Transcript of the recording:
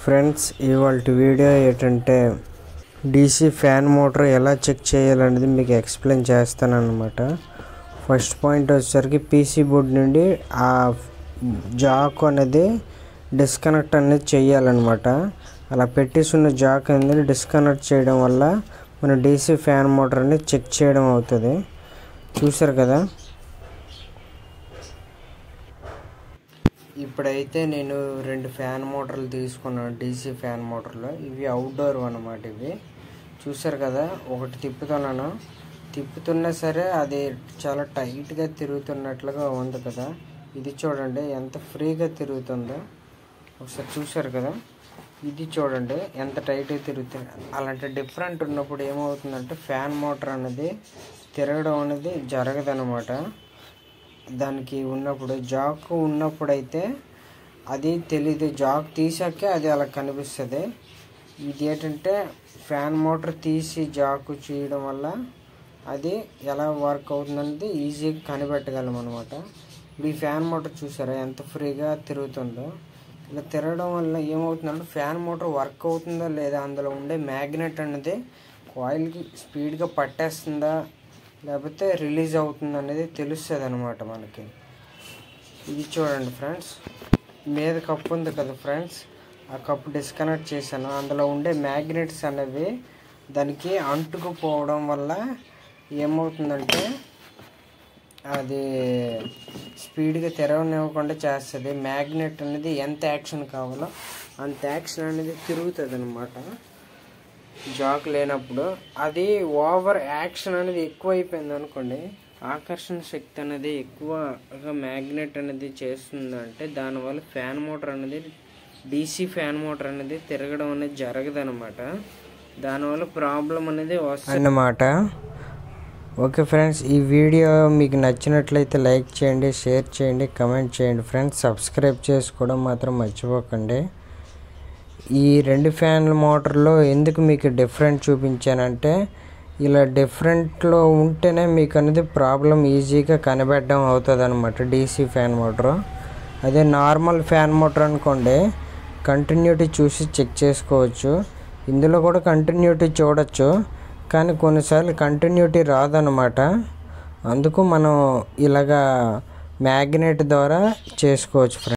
friends ఇవాళ video ఏంటంటే DC fan motor ఎలా చెక్ చేయాలనేది మీకు ఎక్స్ప్లెయిన్ చేస్తాను అనమాట ఫస్ట్ పాయింట్ వచ్చేసరికి పీసీ బోర్డ్ నుండి ఆ జాక్ అనేది డిస్కనెక్ట్ అనేది చేయాలన్నమాట అలా పెట్టేసి ఉన్న జాక్ అనేది డిస్కనెక్ట్ చేయడం వల్ల మన డీసీ ఫ్యాన్ మోటార్ అనేది చెక్ చేయడం అవుతుంది చూసారు కదా ఇప్పుడైతే నేను రెండు ఫ్యాన్ మోటార్లు తీసుకున్నాను డీసీ ఫ్యాన్ మోటార్లు ఇవి అవుట్డోర్ అన్నమాట ఇవి చూసారు కదా ఒకటి తిప్పుతున్నాను తిప్పుతున్నా సరే అది చాలా టైట్గా తిరుగుతున్నట్లుగా ఉంది కదా ఇది చూడండి ఎంత ఫ్రీగా తిరుగుతుందో ఒకసారి చూసారు కదా ఇది చూడండి ఎంత టైట్గా తిరుగుతుంది అలాంటి డిఫరెంట్ ఉన్నప్పుడు ఏమవుతుందంటే ఫ్యాన్ మోటార్ అనేది తిరగడం అనేది జరగదనమాట దానికి ఉన్నప్పుడు జాక్ ఉన్నప్పుడు అయితే అది తెలీదు జాక్ తీసాకే అది అలా కనిపిస్తుంది ఇది ఏంటంటే ఫ్యాన్ మోటార్ తీసి జాక్ చేయడం వల్ల అది ఎలా వర్క్ అవుతుందనేది ఈజీగా కనిపెట్టగలం అనమాట ఇప్పుడు ఈ ఫ్యాన్ మోటార్ చూసారా ఎంత ఫ్రీగా తిరుగుతుందో ఇలా తిరగడం వల్ల ఏమవుతుందంటే ఫ్యాన్ మోటార్ వర్క్ అవుతుందా లేదా అందులో ఉండే మ్యాగ్నెట్ అనేది కాయిల్కి స్పీడ్గా పట్టేస్తుందా లేకపోతే రిలీజ్ అవుతుంది అనేది తెలుస్తుంది అనమాట మనకి ఇది చూడండి ఫ్రెండ్స్ మీద కప్పు ఉంది కదా ఫ్రెండ్స్ ఆ కప్పు డిస్కనెక్ట్ చేశాను అందులో ఉండే మ్యాగ్నెట్స్ అనేవి దానికి అంటుకుపోవడం వల్ల ఏమవుతుందంటే అది స్పీడ్గా తెరవనివ్వకుండా చేస్తుంది మ్యాగ్నెట్ అనేది ఎంత యాక్షన్ కావాలో అంత యాక్షన్ అనేది తిరుగుతుంది అనమాట జాక్ లేనప్పుడు అది ఓవర్ యాక్షన్ అనేది ఎక్కువ అయిపోయింది అనుకోండి ఆకర్షణ శక్తి అనేది ఎక్కువగా మ్యాగ్నెట్ అనేది చేస్తుందంటే దానివల్ల ఫ్యాన్ మోటార్ అనేది డీసీ ఫ్యాన్ మోటార్ అనేది తిరగడం అనేది జరగదు అనమాట దానివల్ల ప్రాబ్లం అనేది వస్తుంది అన్నమాట ఓకే ఫ్రెండ్స్ ఈ వీడియో మీకు నచ్చినట్లయితే లైక్ చేయండి షేర్ చేయండి కమెంట్ చేయండి ఫ్రెండ్స్ సబ్స్క్రైబ్ చేసుకోవడం మాత్రం మర్చిపోకండి ఈ రెండు ఫ్యాన్ల మోటార్లో ఎందుకు మీకు డిఫరెంట్ చూపించానంటే ఇలా డిఫరెంట్లో ఉంటేనే మీకు అనేది ప్రాబ్లం ఈజీగా కనిపెట్టడం అవుతుంది అనమాట డీసీ ఫ్యాన్ మోటార్ అదే నార్మల్ ఫ్యాన్ మోటార్ అనుకోండి కంటిన్యూటీ చూసి చెక్ చేసుకోవచ్చు ఇందులో కూడా కంటిన్యూటీ చూడొచ్చు కానీ కొన్నిసార్లు కంటిన్యూటీ రాదనమాట అందుకు మనం ఇలాగా మ్యాగ్నెట్ ద్వారా చేసుకోవచ్చు ఫ్రెండ్స్